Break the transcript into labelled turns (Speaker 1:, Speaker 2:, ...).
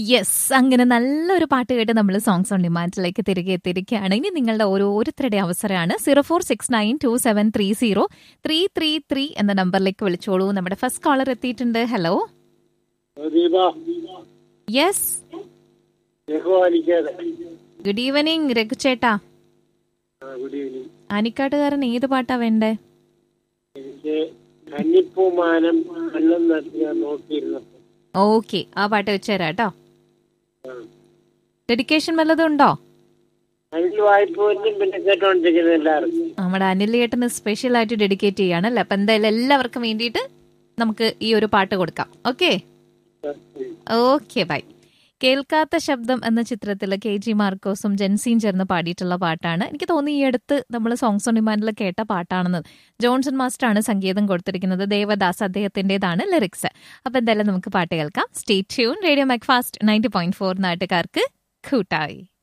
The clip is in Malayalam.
Speaker 1: യെസ് അങ്ങനെ നല്ലൊരു പാട്ട് കേട്ട് നമ്മൾ സോങ്സ് ഓൺ ഡിമാൻഡിലേക്ക് തിരികെ എത്തിയിരിക്കുകയാണ് ഇനി നിങ്ങളുടെ ഓരോരുത്തരുടെ അവസരമാണ് zero four six nine two seven three zero three three three എന്ന നമ്പറിലേക്ക് വിളിച്ചോളൂ നമ്മുടെ ഫസ്റ്റ് കോളർ എത്തിയിട്ടുണ്ട് ഹലോ
Speaker 2: ദീപ
Speaker 1: യെസ്
Speaker 2: രഘുവാലിക്കാതെ
Speaker 1: ഗുഡ് ഈവനിങ് രഘുചേട്ടാ
Speaker 2: ഗുഡ് ഈവനിങ്
Speaker 1: ആനിക്കാട്ടുകാരൻ ഏത് പാട്ടാ വേണ്ടേ
Speaker 2: എനിക്ക് കന്നിപ്പൂമാനം കണ്ണും നട്ട് ഞാൻ നോക്കിയിരുന്നപ്പോ
Speaker 1: ഓക്കെ ആ പാട്ട് വെച്ചുതരാം കേട്ടോ ഡെഡിക്കേഷൻ വല്ലതും ഉണ്ടോ
Speaker 2: അതിൽ വായ്പോറ്റും പിന്നെ കേട്ടോണ്ടിരിക്കുന്ന എല്ലാവർക്കും
Speaker 1: നമ്മുടെ അനിലേട്ടന് സ്പെഷ്യൽ ആയിട്ട് ഡെഡിക്കേറ്റ് ചെയ്യാണ് അപ്പൊ എന്തായാലും എല്ലാവർക്കും വേണ്ടിയിട്ട് നമുക്ക് ഈ ഒരു പാട്ട് കൊടുക്കാം ഓക്കെ ഓക്കെ ബൈ കേൾക്കാത്ത ശബ്ദം എന്ന ചിത്രത്തിൽ കെ ജി മാർക്കോസും ജെൻസിയും ചേർന്ന് പാടിയിട്ടുള്ള പാട്ടാണ് എനിക്ക് തോന്നി ഈ അടുത്ത് നമ്മൾ സോങ്സ് ഓൺ ഡിമാൻഡിൽ കേട്ട പാട്ടാണെന്ന് ജോൺസൺ മാസ്റ്റർ ആണ് സംഗീതം കൊടുത്തിരിക്കുന്നത് ദേവദാസ് അദ്ദേഹത്തിന്റേതാണ് ലിറിക്സ് അപ്പൊ എന്തായാലും നമുക്ക് പാട്ട് കേൾക്കാം stay tune radio Macfast ninety point four നാട്ടുകാർക്ക് കൂട്ടായി